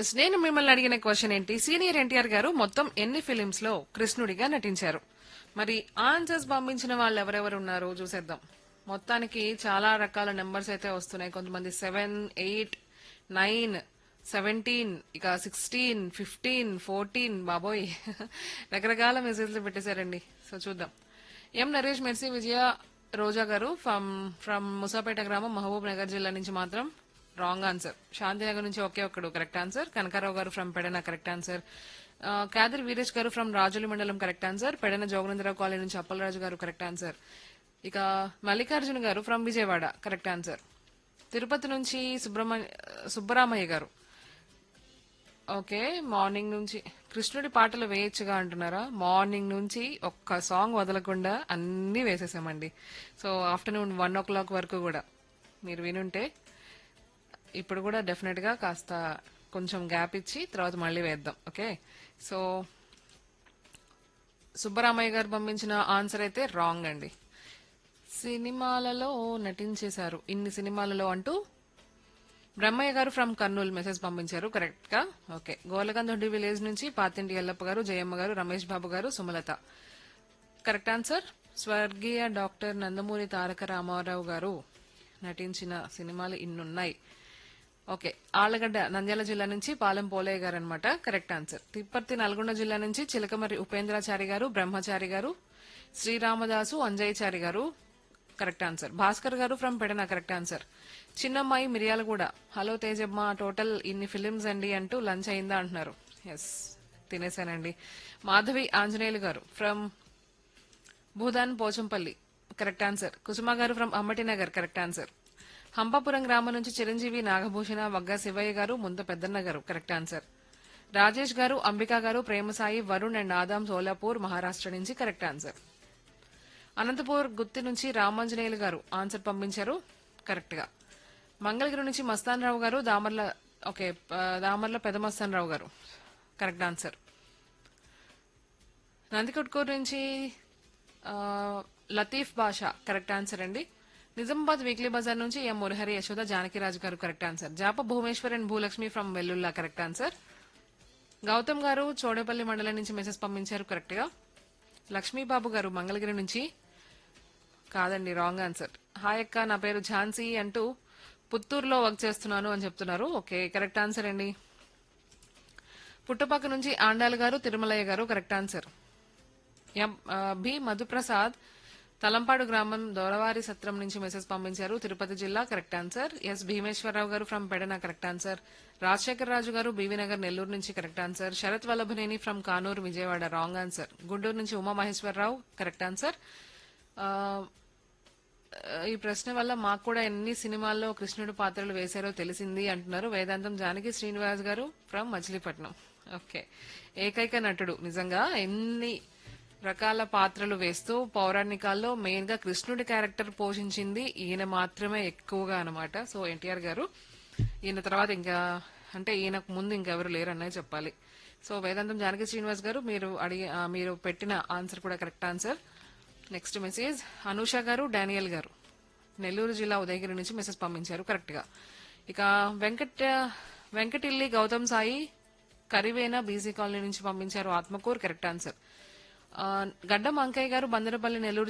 yes నేను మిమ్మల్ని అడిగిన క్వశ్చన్ ఏంటి సీనియర్ ఎన్టీఆర్ గారు మొత్తం ఎన్ని ఫిలిమ్స్ లో కృష్ణుడిగా నటించారు మరి ఆన్సర్స్ పంపించిన వాళ్ళు ఎవరెవరు ఉన్నారు చూసేద్దాం మొత్తానికి చాలా రకాల నెంబర్స్ అయితే వస్తున్నాయి కొంతమంది సెవెన్ ఎయిట్ నైన్ సెవెంటీన్ ఇక సిక్స్టీన్ ఫిఫ్టీన్ ఫోర్టీన్ బాబోయ్ రకరకాల మెసేజ్లు పెట్టేశారండి సో చూద్దాం ఎం నరేష్ మెర్సీ విజయ రోజా గారు ఫ్రమ్ ఫ్రమ్ ముసాపేట గ్రామం మహబూబ్ నగర్ జిల్లా నుంచి మాత్రం రాంగ్ ఆన్సర్ శాంతినగర్ నుంచి ఒకే ఒక్కడు కరెక్ట్ ఆన్సర్ కనకారావు గారు from Pedana correct answer Kadar Veeresh గారు ఫ్రమ్ రాజుల మండలం correct answer Pedana Joganandarao colony నుంచి అప్పలరాజు గారు కరెక్ట్ ఆన్సర్ ఇక మల్లికార్జున గారు from Vijayawada correct answer Tirupati నుంచి సుబ్రహ్మణ్య సుబ్బరామయ్య గారు ఓకే మార్నింగ్ నుంచి కృష్ణుడి పాటలు వేయొచ్చుగా అంటున్నారా మార్నింగ్ నుంచి ఒక్క సాంగ్ వదలకుండా అన్ని వేసేసామండి so afternoon one o'clock వరకు కూడా మీరు వినుంటే ఇప్పుడు కూడా డెఫినెట్ గా కాస్త కొంచెం గ్యాప్ ఇచ్చి తర్వాత మళ్ళీ వేద్దాం ఓకే సో సుబ్బరామయ్య గారు పంపించిన ఆన్సర్ అయితే రాంగ్ అండి సినిమాలలో నటించేశారు ఇన్ని సినిమాలలో అంటూ బ్రహ్మయ్య గారు ఫ్రమ్ కర్నూలు మెసేజ్ పంపించారు కరెక్ట్ గా ఓకే గోలగందొడ్డి విలేజ్ నుంచి పాతింటి ఎల్లప్ప గారు జయమ్మ గారు రమేష్ బాబు గారు సుమలత కరెక్ట్ ఆన్సర్ స్వర్గీయ డాక్టర్ నందమూరి తారక రామారావు గారు నటించిన సినిమాలు ఇన్నున్నాయి ఓకే ఆళ్లగడ్డ నంద్యాల జిల్లా నుంచి పాలెం పోలయ్య గారు అనమాట కరెక్ట్ ఆన్సర్ తిప్పర్తి నల్గొండ జిల్లా నుంచి చిలకమర్రి ఉపేంద్రాచారి గారు బ్రహ్మచారి గారు శ్రీరామదాసు అంజయ్యచారి గారు కరెక్ట్ ఆన్సర్ భాస్కర్ గారు from Pedana correct answer Chinnammayi Miryalaguda hello Tejamma total ఇన్ని ఫిలిమ్స్ అండి అంటూ లంచ్ అయిందా అంటున్నారు ఎస్ తినేసానండి మాధవి ఆంజనేయులు గారు from Bhoodan Pochampally correct answer Kusuma గారు from Ammati Nagar correct answer Hampapuram గ్రామం నుంచి చిరంజీవి నాగభూషణ వగ్గ శివయ్య గారు ముంత పెద్దన్న గారు కరెక్ట్ ఆన్సర్ రాజేష్ గారు అంబికా గారు ప్రేమసాయి వరుణ్ అండ్ ఆదాం సోలాపూర్ మహారాష్ట్ర నుంచి కరెక్ట్ ఆన్సర్ అనంతపూర్ గుత్తి నుంచి రామాంజనేయులు గారు ఆన్సర్ పంపించారు కరెక్ట్ గా మంగళగిరి నుంచి మస్తాన్ రావు గారు దామర్ల ఓకే ఆ, దామర్ల పెదమస్తాన్ రావు గారు కరెక్ట్ ఆన్సర్ నందికొట్కూరు నుంచి ఆ, లతీఫ్ బాషా కరెక్ట్ ఆన్సర్ అండి నిజామాబాద్ వీక్లీ బజార్ నుంచి ఎం మురహరి యశోద జానకిరాజు గారు కరెక్ట్ ఆన్సర్ జాప Bhubaneswar and Bhulakshmi from Vellulla correct answer Gautam గారు చోడేపల్లి మండలం నుంచి మెసేజ్ పంపించారు కరెక్ట్ గా లక్ష్మీబాబు గారు మంగళగిరి నుంచి కాదండి రాంగ్ ఆన్సర్ హాయ్ అక్క నా పేరు ఝాన్సీ అంటూ పుత్తూరులో వర్క్ చేస్తున్నాను అని చెప్తున్నారు ఓకే కరెక్ట్ ఆన్సర్ అండి పుట్టపక్క నుంచి ఆండాల్ గారు తిరుమలయ్య గారు కరెక్ట్ ఆన్సర్ ఎం- ఆ, బి మధుప్రసాద్ తలంపాడు గ్రామం దొరవారి సత్రం నుంచి మెసేజ్ పంపించారు తిరుపతి జిల్లా కరెక్ట్ ఆన్సర్ ఎస్ భీమేశ్వరరావు గారు from Pedana correct answer Rajasekhar Raju గారు బీవీ నగర్ నెల్లూరు నుంచి correct answer Sarath Vallabhaneni from Kanuru Vijayawada wrong answer Guntur నుంచి ఉమామహేశ్వరరావు కరెక్ట్ ఆన్సర్ ఆ, ఈ ప్రశ్న వల్ల మాకు కూడా ఎన్ని సినిమాల్లో కృష్ణుడు పాత్రలు వేశారో తెలిసింది అంటున్నారు వేదాంతం జానకి శ్రీనివాస్ గారు ఫ్రమ్ మచిలీపట్నం ఓకే ఏకైక నటుడు నిజంగా ఎన్ని రకాల పాత్రలు వేస్తూ పౌరాణికాల్లో మెయిన్ గా కృష్ణుడి క్యారెక్టర్ పోషించింది ఈయన మాత్రమే ఎక్కువగా అన్నమాట సో ఎన్టీఆర్ గారు ఈయన తర్వాత ఇంకా అంటే ఈయనకు ముందు ఇంకెవరు లేరనే చెప్పాలి సో వేదాంతం జానకి శ్రీనివాస్ గారు మీరు అడిగి ఆ, మీరు పెట్టిన ఆన్సర్ కూడా correct answer next message Anusha గారు డానియల్ గారు నెల్లూరు జిల్లా ఉదయగిరి నుంచి మెసేజ్ పంపించారు కరెక్ట్ గా ఇక వెంకట వెంకటిల్లి గౌతమ్ సాయి కరివేన బీసీ కాలనీ నుంచి పంపించారు ఆత్మకూర్ కరెక్ట్ ఆన్సర్ ఆ, గడ్డం అంకయ్య గారు బందరపల్లి నెల్లూరు